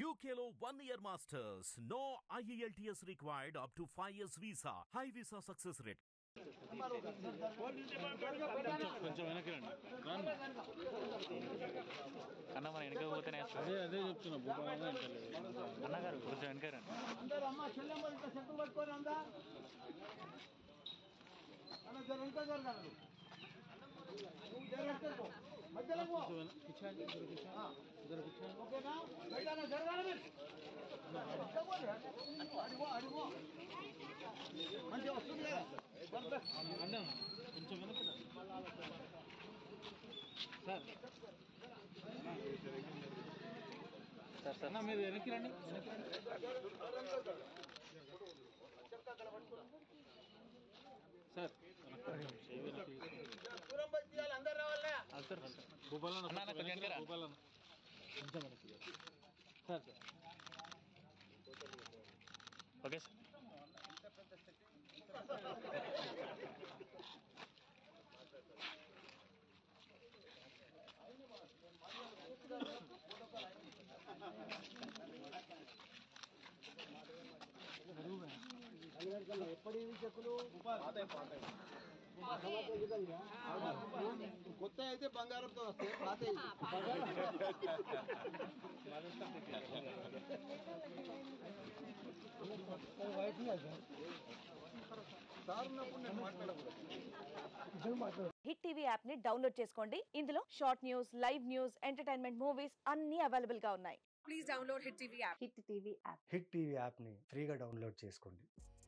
UKLO one year masters. No IELTS required up to 5 years visa. High visa success rate. కొంచెం వెనక్కి రండి రాను. అన్న మన వెనక పోతేనే వేస్తాం. అదే అదే చెప్తున్నా భూపాలంగా ఇంటలేదు అన్నగారు కొంచెం వెనక రండి అందరు అమ్మ చెల్లెమ్మ ఇట్లా చెట్టు పట్టుకొని ఉందా అన్న జర వెనక జరగాలి నువ్వు జర వెనక పో. మధ్యలో పో. కొంచెం వెన- పిచ్చాయండి, ఇద్దరు పిచ్చాయండి. ఇద్దరు పిచ్చాయండి. ఓకేనా బయట జరగాలి మీరు. ఇంకా పోనీ. అడిగో అడిగో మంచిగా వస్తుంది కదా పంపే. అన్న కొంచెం వెనక్కి రండి. సార్ సార్ సార్ అన్న మీరు వెనక్కి రండి వెనక్కి రండి సార్ వెనక్కి రండి. చేయి వెనక్కి తీసుకోండి. దూరం పోయి తీయాలి అందరు రావాలే సార్ సార్ భూపాలన్న అన్న, అన్న, కొంచెం కొంచెం వెనక్కి రా, వెనక్కి రా. భూపాలన్న కొంచెం వెనక్కి రా. సార్ సార్ ఓకే సార్ ఎప్పటి చెక్కులు కొత్త అయితే బంగారంతో వస్తాయి పాత సార్ ఉన్నప్పుడు నేను మాట్లాడకూడదు హిట్ టీవీ యాప్ ని డౌన్లోడ్ చేసుకోండి ఇందులో short news live news entertainment movies అన్ని అవైలబుల్ గా ఉన్నాయి హిట్ టీవీ యాప్ని ఫ్రీగా డౌన్లోడ్ చేసుకోండి